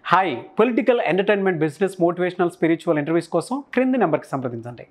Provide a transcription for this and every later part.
Hi political entertainment business motivational spiritual interviews కోసం క్రింది నెంబర్కి సంప్రదించండి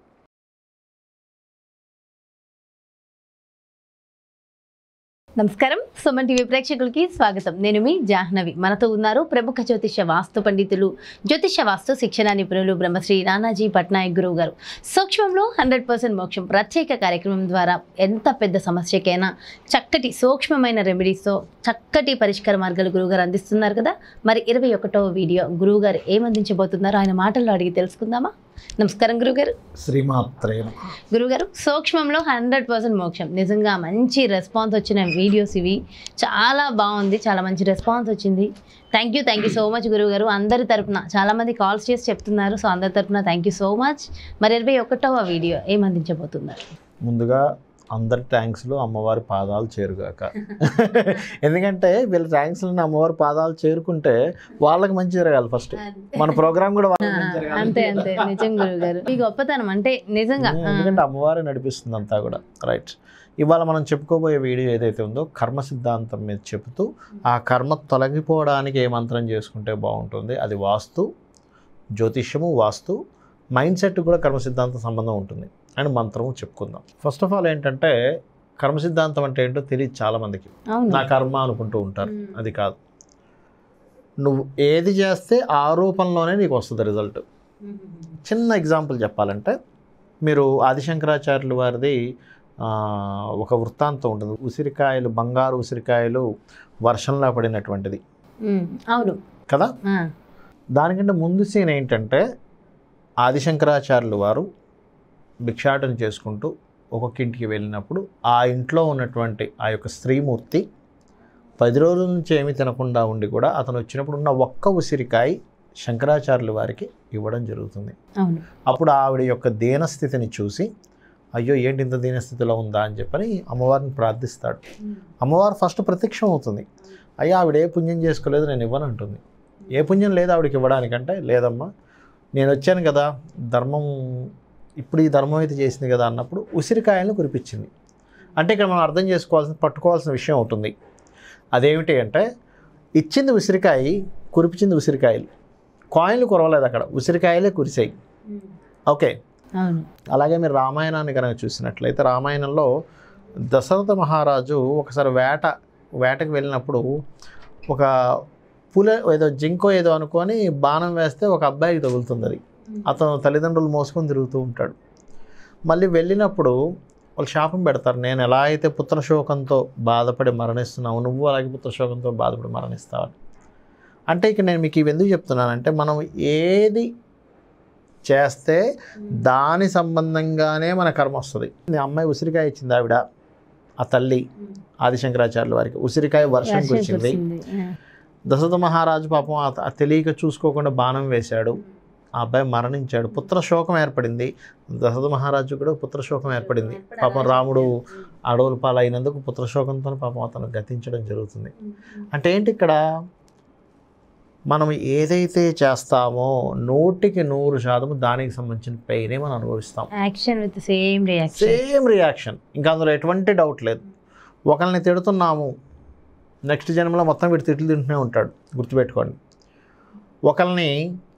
నమస్కారం సుమన్ టీవీ ప్రేక్షకులకి స్వాగతం నేను మీ జాహ్నవి మనతో ఉన్నారు ప్రముఖ జ్యోతిష వాస్తు పండితులు జ్యోతిష వాస్తు శిక్షణ నిపుణులు బ్రహ్మశ్రీ నానాజీ పట్నాయక్ గురువు గారు సూక్ష్మంలో హండ్రెడ్ పర్సెంట్ మోక్షం ప్రత్యేక కార్యక్రమం ద్వారా ఎంత పెద్ద సమస్యకైనా చక్కటి సూక్ష్మమైన రెమెడీస్తో చక్కటి పరిష్కార మార్గాలు గురువుగారు అందిస్తున్నారు కదా మరి ఇరవై ఒకటవ వీడియో గురువుగారు ఏమందించబోతున్నారో ఆయన మాటల్లో అడిగి తెలుసుకుందామా నమస్కారం గురుగారు శ్రీమాత్రే గురుగారు సూక్ష్మంలో హండ్రెడ్ పర్సెంట్ మోక్షం నిజంగా మంచి రెస్పాన్స్ వచ్చిన వీడియోస్ ఇవి చాలా బాగుంది చాలా మంచి రెస్పాన్స్ వచ్చింది thank you thank you so much గురుగారు అందరి తరపున చాలామంది కాల్స్ చేసి చెప్తున్నారు సో అందరి తరపున థ్యాంక్ యూ సో మచ్ మరి ఇరవై ఒకటవ వీడియో ఏమందించబోతున్నారు ముందుగా అందరి ట్యాంక్స్లో అమ్మవారి పాదాలు చేరుగాక ఎందుకంటే వీళ్ళ ట్యాంక్స్లో అమ్మవారి పాదాలు చేరుకుంటే వాళ్ళకి మంచి జరగాలి ఫస్ట్ మన ప్రోగ్రామ్ కూడా వాళ్ళకి మంచి జరగాలి. అంతే అంతే నిజం గురుగారు ఈ గొప్పతనం అంటే నిజంగా ఆ, ఎందుకంటే అమ్మవారే నడిపిస్తుంది అంతా కూడా రైట్ ఇవాళ మనం చెప్పుకోబోయే వీడియో ఏదైతే ఉందో కర్మ సిద్ధాంతం మీద చెబుతూ ఆ కర్మ తొలగిపోవడానికి ఏ మంత్రం చేసుకుంటే బాగుంటుంది అది వాస్తు జ్యోతిష్యము వాస్తు మైండ్ సెట్ కూడా కర్మ సిద్ధాంతం సంబంధం ఉంటుంది అండ్ మంత్రము చెప్పుకుందాం ఫస్ట్ ఆఫ్ ఆల్ ఏంటంటే కర్మ సిద్ధాంతం అంటే ఏంటో తెలియదు చాలామందికి అవును నా కర్మ అనుకుంటూ ఉంటారు అది కాదు నువ్వు ఏది చేస్తే ఆ రూపంలోనే నీకు వస్తుంది రిజల్ట్ చిన్న ఎగ్జాంపుల్ చెప్పాలంటే మీరు ఆదిశంకరాచార్యుల వారిది ఆ, ఒక వృత్తాంతం ఉంటుంది ఉసిరికాయలు బంగారు ఉసిరికాయలు వర్షంలో పడినటువంటిది ఉమ్, అవును కదా ఆ, దానికంటే ముందు సీన్ ఏంటంటే ఆదిశంకరాచార్యులు వారు భిక్షాటన చేసుకుంటూ ఒక్కొక్క ఇంటికి వెళ్ళినప్పుడు ఆ ఇంట్లో ఉన్నటువంటి ఆ యొక్క స్త్రీమూర్తి పది రోజుల నుంచి ఏమీ తినకుండా ఉండి కూడా అతను వచ్చినప్పుడు ఉన్న ఒక్క ఉసిరికాయ శంకరాచార్యుల వారికి ఇవ్వడం జరుగుతుంది అవును అప్పుడు ఆవిడ యొక్క దీనస్థితిని చూసి అయ్యో ఏంటి ఇంత దీనస్థితిలో ఉందా అని చెప్పని అమ్మవారిని ప్రార్థిస్తాడు అమ్మవారు ఫస్ట్ ప్రత్యక్షం అవుతుంది అయ్యా ఆవిడ ఏ పుణ్యం చేసుకోలేదు నేను ఇవ్వను అంటుంది ఏ పుణ్యం లేదు ఆవిడకి ఇవ్వడానికంటే లేదమ్మా నేను వచ్చాను కదా ధర్మం ఇప్పుడు ఈ ధర్మం అయితే చేసింది కదా అన్నప్పుడు ఉసిరికాయలను కురిపించింది అంటే ఇక్కడ మనం అర్థం చేసుకోవాల్సిన పట్టుకోవాల్సిన విషయం ఉంటుంది అదేమిటి అంటే ఇచ్చింది ఉసిరికాయ కురిపించింది ఉసిరికాయలు కాయిన్లు కురవలేదు అక్కడ ఉసిరికాయలే కురిసాయి ఓకే అవును అలాగే మీరు రామాయణాన్ని కనుక చూసినట్లయితే రామాయణంలో దశరథ మహారాజు ఒకసారి వేట వేటకు వెళ్ళినప్పుడు ఒక పుల ఏదో జింకో ఏదో అనుకొని బాణం వేస్తే ఒక అబ్బాయికి తగులుతుంది అది అతను తల్లిదండ్రులు మోసుకొని తిరుగుతూ ఉంటాడు మళ్ళీ వెళ్ళినప్పుడు వాళ్ళు శాపం పెడతారు నేను ఎలా అయితే పుత్రశోకంతో బాధపడి మరణిస్తున్నావు నువ్వు అలాగే పుత్రశోకంతో బాధపడి మరణిస్తావని అంటే ఇక నేను మీకు ఇవి ఎందుకు చెప్తున్నానంటే మనం ఏది చేస్తే దాని సంబంధంగానే మన కర్మ వస్తుంది ఈ అమ్మాయి ఉసిరికాయ ఇచ్చింది ఆవిడ ఆ తల్లి ఆదిశంకరాచార్యుల వారికి ఉసిరికాయ వర్షం వర్షం కురిచింది కురిసింది. ఆ, దశరథ మహారాజు పాపం ఆ- ఆ తెలియక చూసుకోకుండా బాణం వేశాడు ఆ అబ్బాయి మరణించాడు పుత్రశోకం ఏర్పడింది దశరథ మహారాజు కూడా పుత్రశోకం ఏర్పడింది పాపం రాముడు అడవుల పాలైనందుకు పుత్రశోకంతో పాపం అతను గతించడం జరుగుతుంది అంటే ఏంటి ఇక్కడ మనం ఏదైతే చేస్తామో నూటికి నూరు శాతం దానికి సంబంధించిన పెయినే మనం అనుభవిస్తాం action with same reaction same reaction ఇంకా అందులో ఎటువంటి డౌట్ లేదు ఒకరిని తిడుతున్నాము నెక్స్ట్ జన్మలో మొత్తం వీడు తిట్లు తింటూనే ఉంటాడు గుర్తుపెట్టుకోండి ఒకరిని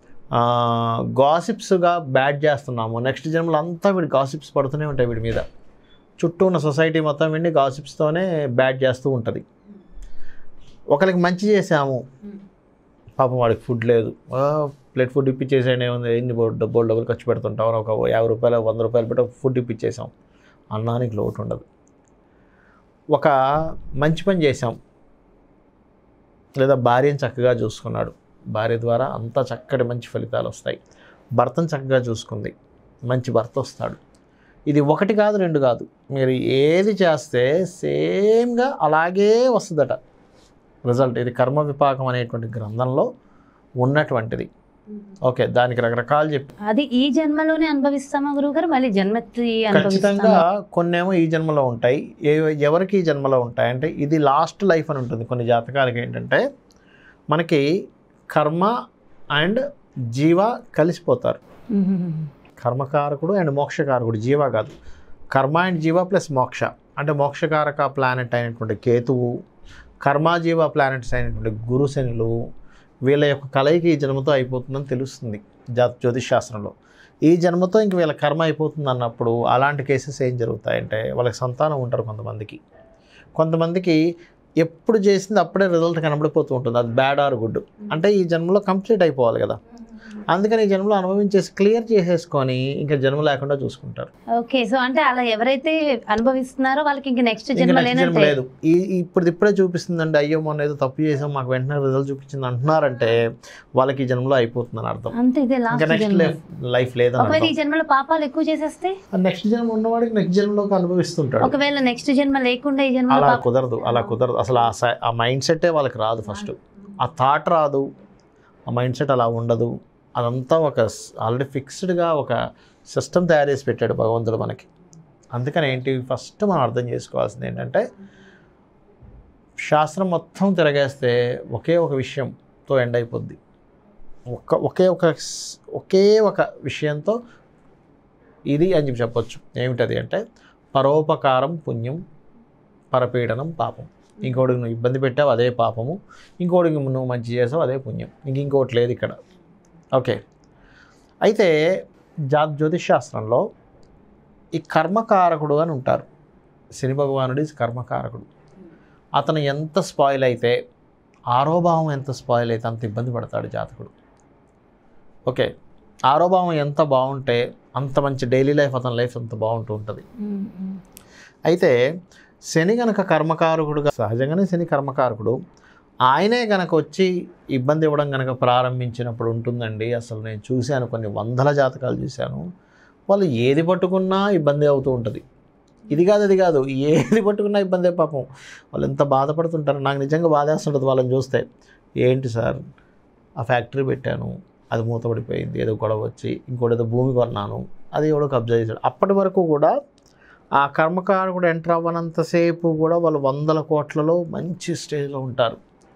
గాసిప్స్గా బ్యాడ్ చేస్తున్నాము నెక్స్ట్ జన్మలో అంతా వీడు గాసిప్స్ పడుతూనే ఉంటాయి వీడి మీద చుట్టూ ఉన్న సొసైటీ మొత్తం వీడిని గాసిప్స్తోనే బ్యాడ్ చేస్తూ ఉంటుంది ఒకరికి మంచి చేసాము పాపం వాడికి ఫుడ్ లేదు ఆ, ప్లేట్ ఫుడ్ ఇప్పించేసాడు ఏముంది ఎన్ని డబ్బులు డబ్బులు ఖర్చు పెడుతుంటాం ఒక యాభై రూపాయలు వంద రూపాయలు పెట్టి ఒక ఫుడ్ ఇప్పించేసాం అన్నానికి లోటు ఉండదు ఒక మంచి పని చేసాం లేదా భార్యను చక్కగా చూసుకున్నాడు భార్య ద్వారా అంతా చక్కటి మంచి ఫలితాలు వస్తాయి భర్తను చక్కగా చూసుకుంది మంచి భర్త వస్తాడు ఇది ఒకటి కాదు రెండు కాదు మీరు ఏది చేస్తే సేమ్గా అలాగే వస్తుందట రిజల్ట్ ఇది కర్మ విపాకం అనేటువంటి గ్రంథంలో ఉన్నటువంటిది ఓకే దానికి రకరకాలు చెప్పి అది ఈ జన్మలోనే అనుభవిస్తామా గురువు గారు మళ్ళీ జన్మెత్తి ఖచ్చితంగా అనుభవిస్తామా కొన్నేమో ఈ జన్మలో ఉంటాయి ఏ ఎవరికి ఈ జన్మలో ఉంటాయి అంటే ఇది లాస్ట్ లైఫ్ అని ఉంటుంది కొన్ని జాతకాలకి ఏంటంటే మనకి కర్మ అండ్ జీవ కలిసిపోతారు మ్మ్. కర్మకారకుడు అండ్ మోక్షకారకుడు జీవ కాదు కర్మ అండ్ జీవ ప్లస్ మోక్ష అంటే మోక్షకారక ప్లానెట్ అయినటువంటి కేతువు కర్మాజీవ ప్లానెట్స్ అయినటువంటి గురు శనులు వీళ్ళ యొక్క కలయిక ఈ జన్మతో అయిపోతుందని తెలుస్తుంది జా జ్యోతిష్ శాస్త్రంలో ఈ జన్మతో ఇంక వీళ్ళ కర్మ అయిపోతుంది అన్నప్పుడు అలాంటి కేసెస్ ఏం జరుగుతాయంటే వాళ్ళకి సంతానం ఉంటారు కొంతమందికి కొంతమందికి ఎప్పుడు చేసింది అప్పుడే రిజల్ట్ కనబడిపోతూ ఉంటుంది అది బ్యాడ్ ఆర్ గుడ్ అంటే ఈ జన్మలో కంప్లీట్ అయిపోవాలి కదా అందుకని ఈ జన్మలో అనుభవించేసి క్లియర్ చేసేసుకొని ఇంకా జన్మ లేకుండా చూసుకుంటారు ఓకే సో అంటే అలా ఎవరైతే అనుభవిస్తున్నారో వాళ్ళకి ఇంక నెక్స్ట్ ఇంకా జన్మ నెక్స్ట్ జన్మ లేనంటే లేదు ఈ ఇప్పుడు ఇప్పుడే చూపిస్తుందండి అయ్యో మొన్న ఏదో తప్పు చేసాం మాకు వెంటనే రిజల్ట్ చూపించింది అంటున్నారంటే వాళ్ళకి ఈ జన్మలో అయిపోతుందని అర్థం అంతే ఇదే ఇంకా లాస్ట్ నెక్స్ట్ జన్మ లైఫ్ లైఫ్ లేదని ఒకవేళ ఈ అర్థం జన్మలో పాపాలు ఎక్కువ చేసేస్తే నెక్స్ట్ జన్మ ఉన్నవాడికి నెక్స్ట్ జన్మలోకి అనుభవిస్తుంటాడు ఒకవేళ నెక్స్ట్ జన్మ లేకుండా ఈ జన్మలో అలా పాప కుదరదు అలా కుదరదు అసలు ఆ సై- ఆ మైండ్ సెట్టే వాళ్ళకి రాదు ఫస్ట్ ఆ థాట్ రాదు ఆ మైండ్ సెట్ అలా ఉండదు అదంతా ఒక ఆల్రెడీ ఫిక్స్డ్గా ఒక సిస్టమ్ తయారు చేసి పెట్టాడు భగవంతుడు మనకి అందుకని ఏంటి ఫస్ట్ మనం అర్థం చేసుకోవాల్సింది ఏంటంటే శాస్త్రం మొత్తం తిరగేస్తే ఒకే ఒక విషయంతో ఎండ్ అయిపోద్ది ఒక్క ఒకే ఒక స్- ఒకే ఒక విషయంతో ఇది అని చెప్పి చెప్పొచ్చు ఏమిటది అంటే పరోపకారం పుణ్యం పరపీడనం పాపం ఇంకోటికి నువ్వు ఇబ్బంది పెట్టావు అదే పాపము ఇంకోటికి నువ్వు మంచి చేసావు అదే పుణ్యం ఇంక ఇంకోటి లేదు ఇక్కడ ఓకే అయితే జా జ్యోతిష్ శాస్త్రంలో ఈ కర్మకారకుడు అని ఉంటారు శని భగవానుడి కర్మకారకుడు అతను ఎంత స్పాయిల్ అయితే ఆరోభావం ఎంత స్పాయిల్ అయితే అంత ఇబ్బంది పడతాడు జాతకుడు ఓకే ఆరోభావం ఎంత బాగుంటే అంత మంచి డైలీ లైఫ్ అతని లైఫ్ అంత బాగుంటూ ఉంటుంది ఉమ్, ఉమ్. అయితే శని గనక కర్మకారకుడుగా సహజంగానే శని కర్మకారకుడు ఆయనే గనక వచ్చి ఇబ్బంది ఇవ్వడం గనక ప్రారంభించినప్పుడు ఉంటుందండి అసలు నేను చూశాను కొన్ని వందల జాతకాలు చూశాను వాళ్ళు ఏది పట్టుకున్నా ఇబ్బంది అవుతూ ఉంటుంది ఇది కాదు అది కాదు ఏది పట్టుకున్నా ఇబ్బందే పాపం వాళ్ళు ఎంత బాధపడుతుంటారు నాకు నిజంగా బాధేస్తుంటుంది వాళ్ళని చూస్తే ఏంటి సార్ ఆ ఫ్యాక్టరీ పెట్టాను అది మూతపడిపోయింది ఏదో గొడవ వచ్చి ఇంకోటి ఏదో భూమి కొన్నాను అది ఎవడో కబ్జా చేశాడు అప్పటి వరకు కూడా ఆ కర్మకారకుడు ఎంటర్ అవ్వనంతసేపు కూడా వాళ్ళు వందల కోట్లలో మంచి స్టేజ్లో ఉంటారు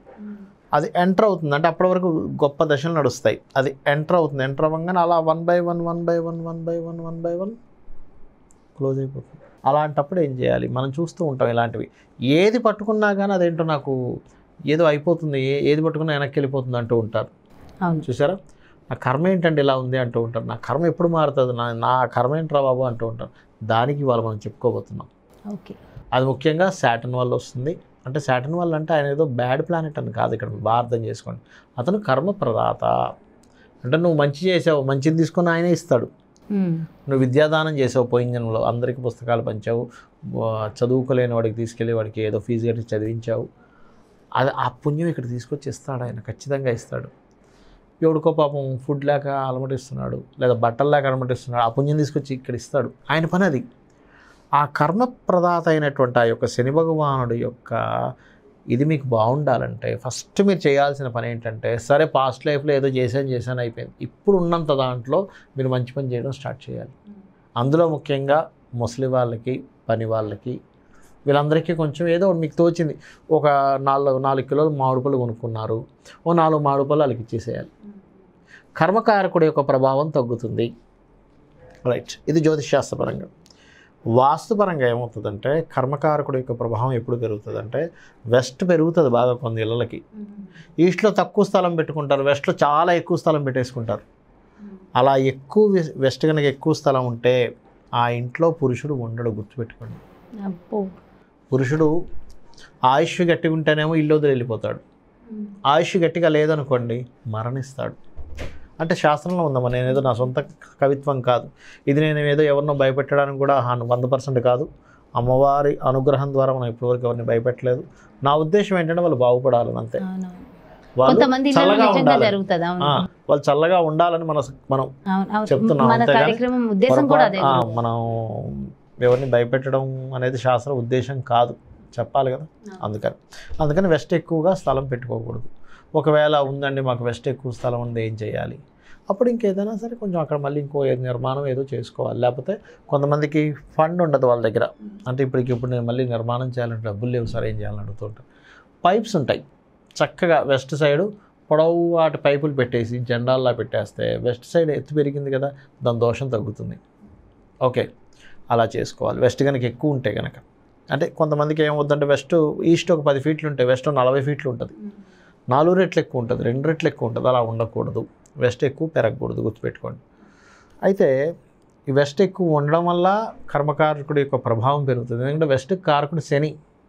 అది ఎంటర్ అవుతుంది అంటే అప్పటి వరకు గొప్ప దశలు నడుస్తాయి అది ఎంటర్ అవుతుంది ఎంటర్ అవ్వగానే అలా one by one one by one one by one one by one close అయిపోతుంది అలాంటప్పుడు ఏం చేయాలి మనం చూస్తూ ఉంటాం ఇలాంటివి ఏది పట్టుకున్నా కానీ అదేంటో నాకు ఏదో అయిపోతుంది ఏ ఏది పట్టుకున్నా వెనక్కి వెళ్ళిపోతుంది అంటూ ఉంటారు అవును చూసారా నా కర్మ ఏంటంటే ఇలా ఉంది అంటూ ఉంటారు నా కర్మ ఎప్పుడు మారుతుంది నా నా కర్మ ఏంట్రా బాబు అంటూ ఉంటారు దానికి ఇవాళ మనం చెప్పుకోబోతున్నాం ఓకే అది ముఖ్యంగా శాటన్ వల్ల వస్తుంది అంటే శాటన్ వల్ల అంటే ఆయన ఏదో బ్యాడ్ ప్లానెట్ అని కాదు ఇక్కడ బాగా అర్థం చేసుకోండి అతను కర్మ ప్రదాత అంటే నువ్వు మంచి చేసావు మంచిది తీసుకొని ఆయనే ఇస్తాడు ఉమ్, నువ్వు విద్యాదానం చేసావు పోయిన జన్మలో అందరికీ పుస్తకాలు పంచావు వా- చదువుకోలేని వాడికి తీసుకెళ్ళి వాడికి ఏదో ఫీజు కట్టి చదివించావు అది ఆ పుణ్యం ఇక్కడ తీసుకొచ్చి ఇస్తాడు ఆయన ఖచ్చితంగా ఇస్తాడు ఎవడికో పాపం ఫుడ్ లేక అలమటిస్తున్నాడు లేదా బట్టలు లేక అలమటిస్తున్నాడు ఆ పుణ్యం తీసుకొచ్చి ఇక్కడ ఇస్తాడు ఆయన పని అది ఆ కర్మ ప్రదాత అయినటువంటి ఆ యొక్క శని భగవానుడి యొక్క ఇది మీకు బాగుండాలంటే ఫస్ట్ మీరు చేయాల్సిన పని ఏంటంటే సరే పాస్ట్ లైఫ్లో ఏదో చేశాను చేశాను అయిపోయింది ఇప్పుడు ఉన్నంత దాంట్లో మీరు మంచి పని చేయడం స్టార్ట్ చేయాలి అందులో ముఖ్యంగా ముసలి వాళ్ళకి పని వాళ్ళకి వీళ్ళందరికీ కొంచెం ఏదో ఒకటి మీకు తోచింది ఒక నాలుగు నాలుగు కిలోలు మామిడి పళ్ళు కొనుక్కున్నారు ఓ నాలుగు మామిడి పళ్ళు వాళ్ళకి ఇచ్చేసేయాలి కర్మకారకుడి యొక్క ప్రభావం తగ్గుతుంది రైట్ ఇది జ్యోతిషాస్త్రపరంగా వాస్తుపరంగా ఏమవుతుందంటే కర్మకారకుడి యొక్క ప్రభావం ఎప్పుడు పెరుగుతుందంటే వెస్ట్ పెరుగుతుంది బాగా కొన్ని ఇళ్ళకి ఈస్ట్లో తక్కువ స్థలం పెట్టుకుంటారు వెస్ట్లో చాలా ఎక్కువ స్థలం పెట్టేసుకుంటారు అలా ఎక్కువ వెస్- వెస్ట్ కనుక ఎక్కువ స్థలం ఉంటే ఆ ఇంట్లో పురుషుడు ఉండడు గుర్తుపెట్టుకోండి అబ్బో పురుషుడు ఆయుష్ గట్టిగా ఉంటేనేమో ఇల్లు వదిలి వెళ్ళిపోతాడు ఆయుష్ గట్టిగా లేదనుకోండి మరణిస్తాడు అంటే శాస్త్రంలో ఉందమ్మా నేనేదో నా సొంత కవిత్వం కాదు ఇది నేను ఏదో ఎవరినో భయపెట్టడానికి కూడా హన్- వంద పర్సెంట్ కాదు అమ్మవారి అనుగ్రహం ద్వారా మనం ఇప్పటివరకు ఎవరిని భయపెట్టలేదు నా ఉద్దేశం ఏంటంటే వాళ్ళు బాగుపడాలని అంతే అవును వాళ్ళు కొంతమంది ఇళ్ళలో చల్లగా నిజంగా ఉండాలి జరుగుతుంది అవును ఆ, వాళ్ళు చల్లగా ఉండాలని మన మనం అవును, అవును. చెప్తున్నాం మన అంతేగాని కార్యక్రమం ఉద్దేశం కూడా అదే పొరపాటు- ఆ, మనం ఎవరిని భయపెట్టడం అనేది శాస్త్ర ఉద్దేశం కాదు చెప్పాలి కదా అందుకని అందుకని వెస్ట్ ఎక్కువగా స్థలం పెట్టుకోకూడదు ఒకవేళ ఉందండి మాకు వెస్ట్ ఎక్కువ స్థలం ఉంది ఏం చేయాలి అప్పుడు ఇంకేదైనా సరే కొంచెం అక్కడ మళ్ళీ ఇంకో ఏ నిర్మాణం ఏదో చేసుకోవాలి లేకపోతే కొంతమందికి ఫండ్ ఉండదు వాళ్ళ దగ్గర అంటే ఇప్పటికి ఇప్పుడు నేను మళ్ళీ నిర్మాణం చేయాలంటే డబ్బులు లేవు సార్ ఏం చేయాలని అడుగుతుంటారు పైప్స్ ఉంటాయి చక్కగా వెస్ట్ సైడు పొడవు వాటి పైపులు పెట్టేసి జెండాల్లా పెట్టేస్తే వెస్ట్ సైడ్ ఎత్తు పెరిగింది కదా దాని దోషం తగ్గుతుంది ఓకే అలా చేసుకోవాలి వెస్ట్ కనుక ఎక్కువ ఉంటే కనుక అంటే కొంతమందికి ఏమవుద్దంటే వెస్ట్ ఈస్ట్ ఒక పది ఫీట్లు ఉంటాయి వెస్ట్ నలభై ఫీట్లు ఉంటుంది నాలుగు రెట్లు ఎక్కువ ఉంటుంది రెండు రెట్లు ఎక్కువ ఉంటుంది అలా ఉండకూడదు వెస్ట్ ఎక్కువ పెరగకూడదు గుర్తుపెట్టుకోండి అయితే ఈ వెస్ట్ ఎక్కువ ఉండడం వల్ల కర్మకారకుడి యొక్క ప్రభావం పెరుగుతుంది ఎందుకంటే వెస్ట్ కారకుడు శని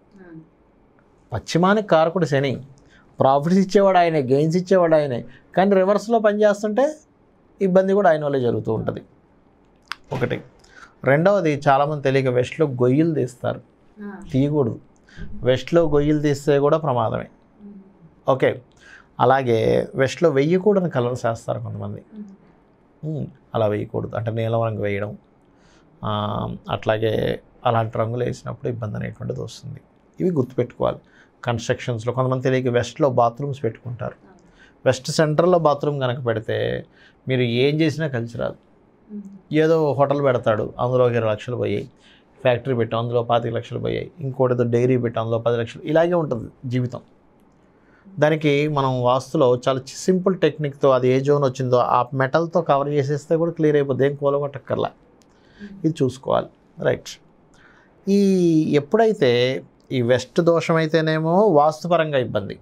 పశ్చిమానికి కారకుడు శని ప్రాఫిట్స్ ఇచ్చేవాడు ఆయనే గెయిన్స్ ఇచ్చేవాడు ఆయనే కానీ రివర్స్లో పనిచేస్తుంటే ఇబ్బంది కూడా ఆయన వల్లే జరుగుతూ ఉంటుంది ఒకటి రెండవది చాలామంది తెలియక వెస్ట్లో గొయ్యిలు తీస్తారు తీయకూడదు వెస్ట్లో గొయ్యిలు తీస్తే కూడా ప్రమాదమే ఓకే అలాగే వెస్ట్లో వెయ్యకూడని కలర్స్ వేస్తారు కొంతమంది ఉమ్, అలా వేయకూడదు అంటే నీలం రంగు వేయడం ఆ, అట్లాగే అలాంటి రంగులు వేసినప్పుడు ఇబ్బంది అనేటువంటిది వస్తుంది ఇవి గుర్తుపెట్టుకోవాలి కన్స్ట్రక్షన్స్లో కొంతమంది తెలియక వెస్ట్లో బాత్రూమ్స్ పెట్టుకుంటారు వెస్ట్ సెంటర్లో బాత్రూమ్ కనుక పెడితే మీరు ఏం చేసినా కలిసి రాదు ఏదో హోటల్ పెడతాడు అందులో ఒక ఇరవై లక్షలు పోయాయి ఫ్యాక్టరీ పెట్టాం అందులో పాతిక లక్షలు పోయాయి ఇంకోటి ఏదో డైరీ పెట్టాం అందులో పది లక్షలు ఇలాగే ఉంటుంది జీవితం దానికి మనం వాస్తులో చాలా సింపుల్ టెక్నిక్తో అది ఏ జోన్ వచ్చిందో ఆ మెటల్తో కవర్ చేసేస్తే కూడా క్లియర్ అయిపోద్ది ఏం కూలగొట్టక్కర్లా ఇది చూసుకోవాలి రైట్ ఈ ఎప్పుడైతే ఈ వెస్ట్ దోషం అయితేనేమో వాస్తుపరంగా ఇబ్బంది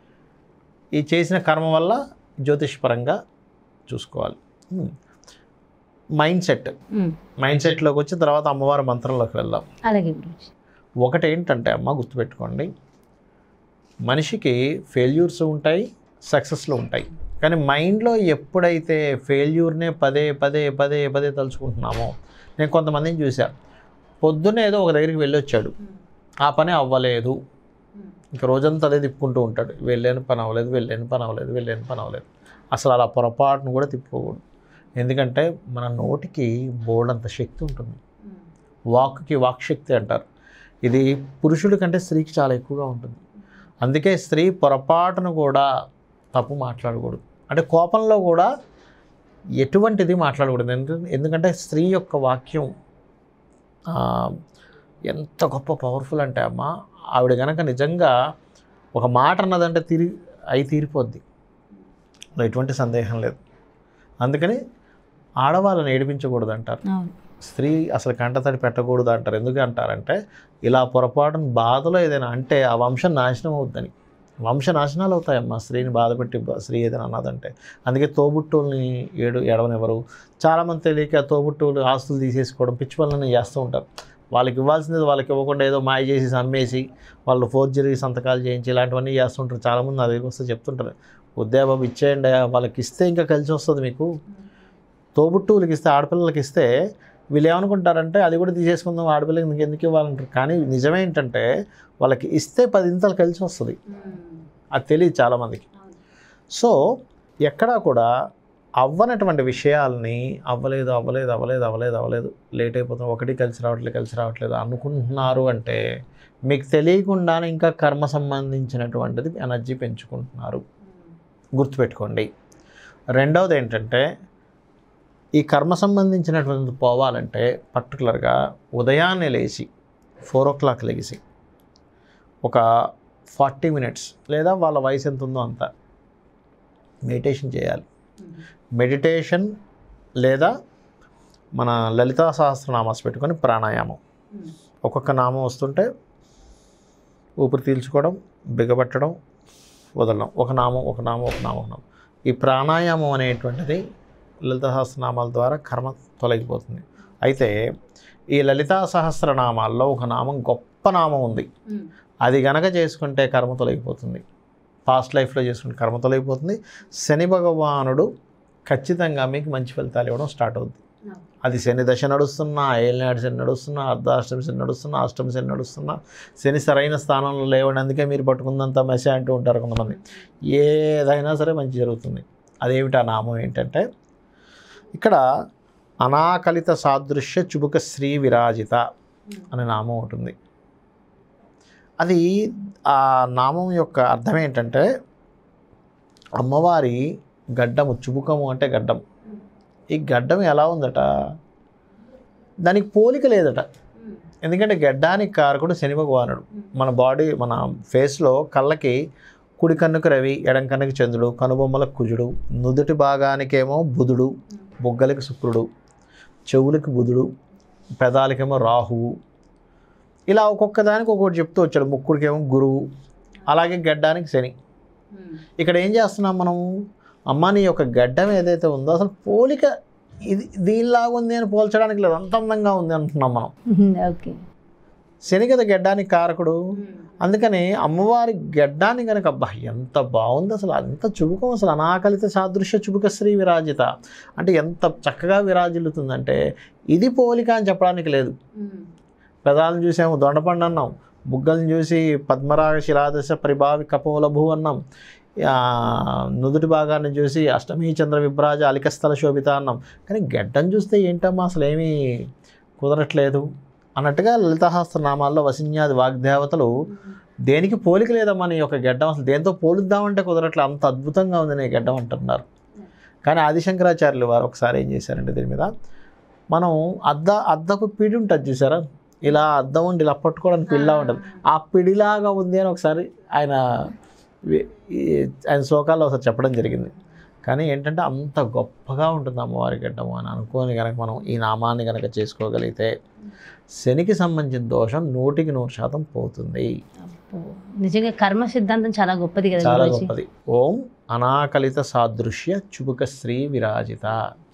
ఈ చేసిన కర్మ వల్ల జ్యోతిష్పరంగా చూసుకోవాలి మైండ్ సెట్ ఉమ్, మైండ్ సెట్లోకి వచ్చి తర్వాత అమ్మవారి మంత్రంలోకి వెళ్దాం అలాగే గురుజీ ఒకటి ఏంటంటే అమ్మ గుర్తుపెట్టుకోండి మనిషికి ఫెయిల్యూర్స్ ఉంటాయి సక్సెస్లు ఉంటాయి కానీ మైండ్లో ఎప్పుడైతే ఫెయిల్యూర్నే పదే పదే పదే పదే తలుచుకుంటున్నామో నేను కొంతమందిని చూసా పొద్దున్నే ఏదో ఒక దగ్గరికి వెళ్ళొచ్చాడు ఆ పని అవ్వలేదు ఇంక రోజంతా అదే తిప్పుకుంటూ ఉంటాడు వెళ్ళాను పని అవ్వలేదు వెళ్ళాను పని అవ్వలేదు వెళ్ళాను పని అవ్వలేదు అసలు అలా పొరపాటును కూడా తిప్పుకోకూడదు ఎందుకంటే మన నోటికి బోర్డంత శక్తి ఉంటుంది వాక్కి వాక్శక్తి అంటారు ఇది పురుషుడి కంటే స్త్రీకి చాలా ఎక్కువగా ఉంటుంది అందుకే స్త్రీ పొరపాటును కూడా తప్పు మాట్లాడకూడదు అంటే కోపంలో కూడా ఎటువంటిది మాట్లాడకూడదు ఎందుకంటే ఎందుకంటే స్త్రీ యొక్క వాక్యం ఆ, ఎంత గొప్ప పవర్ఫుల్ అంటే అమ్మ ఆవిడ కనుక నిజంగా ఒక మాట అన్నదంటే తిరిగి అయి తీరిపోద్ది అందులో ఎటువంటి సందేహం లేదు అందుకని ఆడవాళ్ళని ఏడిపించకూడదు అంటారు అవును స్త్రీ అసలు కంటతడి పెట్టకూడదు అంటారు ఎందుకు అంటారంటే ఇలా పొరపాటున బాధలో ఏదైనా అంటే ఆ వంశం నాశనం అవుద్దని వంశ నాశనాలు అవుతాయమ్మా స్త్రీని బాధపెట్టి బ- స్త్రీ ఏదైనా అన్నదంటే అందుకే తోబుట్టువుల్ని ఏడు ఎడవనివ్వరు చాలామంది తెలియక తోబుట్టువులు ఆస్తులు తీసేసుకోవడం పిచ్చి పనులను చేస్తూ ఉంటారు వాళ్ళకి ఇవ్వాల్సింది వాళ్ళకి ఇవ్వకుండా ఏదో మాయ చేసి అమ్మేసి వాళ్ళు ఫోర్జరీ సంతకాలు చేయించి ఇలాంటివన్నీ చేస్తుంటారు చాలామంది నా దగ్గరికి వస్తే చెప్తుంటారు వద్దే బాబు ఇచ్చేయండి వాళ్ళకి ఇస్తే ఇంకా కలిసి వస్తుంది మీకు తోబుట్టువులకి ఇస్తే ఆడపిల్లలకి ఇస్తే వీళ్ళు ఏమనుకుంటారంటే అది కూడా తీసేసుకుందాం ఆడపిల్లకి నీకు ఎందుకు ఇవ్వాలంటారు కానీ నిజమేంటంటే వాళ్ళకి ఇస్తే పదింతలు కలిసి వస్తుంది అది తెలియదు చాలామందికి సో ఎక్కడా కూడా అవ్వనటువంటి విషయాల్ని అవ్వలేదు అవ్వలేదు అవ్వలేదు అవ్వలేదు అవ్వలేదు లేట్ అయిపోతుంది ఒకటి కలిసి రావట్లేదు కలిసి రావట్లేదు అనుకుంటున్నారు అంటే మీకు తెలియకుండానే ఇంకా కర్మ సంబంధించినటువంటిది ఎనర్జీ పెంచుకుంటున్నారు గుర్తుపెట్టుకోండి రెండవది ఏంటంటే ఈ కర్మ సంబంధించినటువంటి పోవాలంటే పర్టికులర్గా ఉదయాన్నే లేచి ఫోర్ ఓ క్లాక్ లేచి ఒక ఫార్టీ మినిట్స్ లేదా వాళ్ళ వయసు ఎంత ఉందో అంత మెడిటేషన్ చేయాలి మెడిటేషన్ లేదా మన లలితా సహస్రనామాస్ పెట్టుకొని ప్రాణాయామం ఒక్కొక్క నామం వస్తుంటే ఊపిరి పీల్చుకోవడం బిగబట్టడం వదలడం ఒక నామం ఒక నామం ఒక నామం ఒక నామం ఈ ప్రాణాయామం అనేటువంటిది లలిత సహస్రనామాల ద్వారా కర్మ తొలగిపోతుంది అయితే ఈ లలితా సహస్రనామాల్లో ఒక నామం గొప్ప నామం ఉంది అది గనక చేసుకుంటే కర్మ తొలగిపోతుంది పాస్ట్ లైఫ్లో చేసుకుంటే కర్మ తొలగిపోతుంది శని భగవానుడు ఖచ్చితంగా మీకు మంచి ఫలితాలు ఇవ్వడం స్టార్ట్ అవుద్ది అది శని దశ నడుస్తున్నా ఏళ్ళనాడు శని నడుస్తున్నా అర్ధాష్టమి శని నడుస్తున్నా అష్టమి శని నడుస్తున్నా శని సరైన స్థానంలో లేవండి అందుకే మీరు పట్టుకుందంత మెస అంటూ ఉంటారు కొంతమంది ఏదైనా సరే మంచి జరుగుతుంది అదేమిటి ఆ నామం ఏంటంటే ఇక్కడ అనాకలిత సాదృశ్య చుబుక శ్రీ విరాజిత అనే నామం ఉంటుంది అది ఆ నామం యొక్క అర్థం ఏంటంటే అమ్మవారి గడ్డము చుబుకము అంటే గడ్డం ఈ గడ్డం ఎలా ఉందట దానికి పోలిక లేదట ఎందుకంటే గడ్డానికి కారకుడు శని భగవానుడు మన బాడీ మన ఫేస్లో కళ్ళకి కుడి కన్నుకు రవి ఎడం కన్నుకి చంద్రుడు కనుబొమ్మలకు కుజుడు నుదుటి భాగానికేమో బుధుడు బొగ్గలకి శుక్రుడు చెవులకి బుధుడు పెదాలకేమో రాహువు ఇలా ఒక్కొక్క దానికి ఒక్కొక్కటి చెప్తూ వచ్చాడు ముక్కుడికేమో గురువు అలాగే గడ్డానికి శని ఇక్కడ ఏం చేస్తున్నాం మనం అమ్మ నీ యొక్క గడ్డం ఏదైతే ఉందో అసలు పోలిక ఇది దీనిలాగా ఉంది అని పోల్చడానికి లేదు అంత అందంగా ఉంది అంటున్నాం మనం ఓకే శని కదా గడ్డానికి కారకుడు అందుకని అమ్మవారి గడ్డాన్ని కనుక అబ్బా ఎంత బాగుంది అసలు అంత చుబుకం అసలు అనాకలిత సాదృశ్య చుబుక శ్రీ విరాజిత అంటే ఎంత చక్కగా విరాజిల్లుతుందంటే ఇది పోలిక అని చెప్పడానికి లేదు పెదాలను చూసాము దొండపండు అన్నాం బుగ్గలను చూసి పద్మరాగ శిలాదశ పరిభావి కపోలభు అన్నాం ఆ, నుదుటి భాగాన్ని చూసి అష్టమి చంద్ర విభ్రాజ అలికస్థల శోభిత అన్నాం కానీ గడ్డం చూస్తే ఏంటమ్మా అసలు ఏమీ కుదరట్లేదు అన్నట్టుగా లలితహాస్త్ర నామాల్లో వసిన్యాది వాగ్దేవతలు దేనికి పోలిక లేదమ్మా నీ యొక్క గడ్డం అసలు దేంతో పోలుద్దామంటే కుదరట్లే అంత అద్భుతంగా ఉంది నీ గడ్డం అంటున్నారు కానీ ఆదిశంకరాచార్యులు వారు ఒకసారి ఏం చేశారంటే దీని మీద మనం అద్ద అద్దకు పిడి ఉంటుంది చూసారా ఇలా అద్దం ఉండి ఇలా పట్టుకోవడానికి పిడిలా ఉంటుంది ఆ పిడిలాగా ఉంది అని ఒకసారి ఆయన వి- ఈ- ఆయన శ్లోకాల్లో ఒకసారి చెప్పడం జరిగింది కానీ ఏంటంటే అంత గొప్పగా ఉంటుంది అమ్మవారి గడ్డము అని అనుకోని కనుక మనం ఈ నామాన్ని కనుక చేసుకోగలిగితే శనికి సంబంధించిన దోషం నూటికి నూరు శాతం పోతుంది అబ్బో. నిజంగా కర్మ సిద్ధాంతం చాలా గొప్పది కదా చాలా గురూజీ. గొప్పది ఓం అనాకలిత సాదృశ్య చుబుక శ్రీ విరాజిత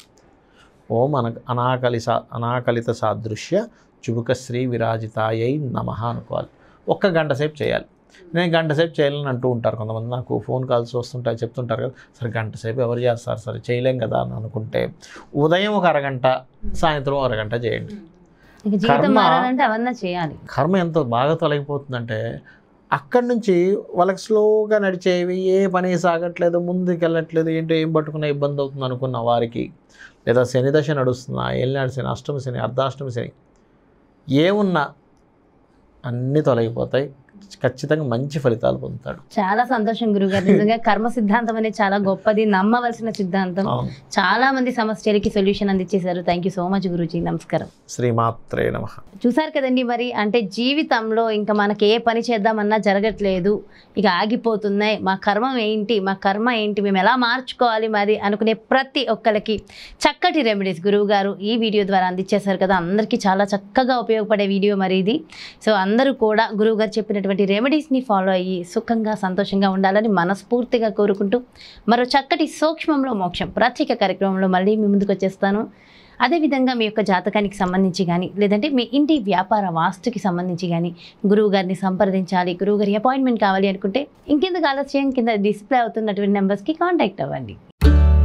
ఓం అన అనాకలి సా అనాకలిత సాదృశ్య చుబుక శ్రీ విరాజితాయై నమ అనుకోవాలి ఒక్క గంట సేపు చేయాలి నేను గంట సేపు చేయాలని అంటూ ఉంటారు కొంతమంది నాకు ఫోన్ కాల్స్ వస్తుంటాయి చెప్తుంటారు కదా సరే గంట సేపు ఎవరు చేస్తారు సరే చేయలేం కదా అని అనుకుంటే ఉదయం ఒక అరగంట సాయంత్రం ఒక అరగంట చేయండి ఇక జీవితం కర్మ- మారాలంటే అవన్నీ చేయాలి కర్మ ఎంత బాగా తొలగిపోతుందంటే అక్కడి నుంచి వాళ్ళకి స్లోగా నడిచేవి ఏ పని సాగట్లేదు ముందుకు వెళ్ళట్లేదు ఏంటో ఏం పట్టుకున్న ఇబ్బంది అవుతుంది అనుకున్న వారికి లేదా శని దశ నడుస్తున్నా ఏలినాడు శని అష్టమి శని అర్ధాష్టమి శని ఏమున్నా అన్నీ తొలగిపోతాయి ఖచ్చితంగా మంచి ఫలితాలు పొందుతాడు చాలా సంతోషం గురుగారు నిజంగా కర్మ సిద్ధాంతం అనేది చాలా గొప్పది నమ్మవలసిన సిద్ధాంతం అవును. చాలా మంది సమస్యలకి సొల్యూషన్ అందించేశారు థ్యాంక్ యూ సో మచ్ గురూజీ నమస్కారం శ్రీమాత్రే నమ చూసారు కదండి మరి అంటే జీవితంలో ఇంకా మనకి ఏ పని చేద్దామన్నా జరగట్లేదు ఇక ఆగిపోతున్నాయి మా కర్మ ఏంటి మా కర్మ ఏంటి మేము ఎలా మార్చుకోవాలి మరి అనుకునే ప్రతి ఒక్కరికి చక్కటి రెమెడీస్ గురువు గారు ఈ వీడియో ద్వారా అందించేశారు కదా అందరికీ చాలా చక్కగా ఉపయోగపడే వీడియో మరి ఇది సో అందరూ కూడా గురువు గారు చెప్పినటువంటి రెమెడీస్ని ఫాలో అయ్యి సుఖంగా సంతోషంగా ఉండాలని మనస్ఫూర్తిగా కోరుకుంటూ మరో చక్కటి సూక్ష్మంలో మోక్షం ప్రత్యేక కార్యక్రమంలో మళ్ళీ మీ ముందుకు వచ్చేస్తాను అదేవిధంగా మీ యొక్క జాతకానికి సంబంధించి కానీ లేదంటే మీ ఇంటి వ్యాపార వాస్తుకి సంబంధించి కానీ గురువు గారిని సంప్రదించాలి గురువు గారి అపాయింట్మెంట్ కావాలి అనుకుంటే ఇంకెందుకు ఆలస్యం కింద డిస్ప్లే అవుతున్నటువంటి నెంబర్స్కి కాంటాక్ట్ అవ్వండి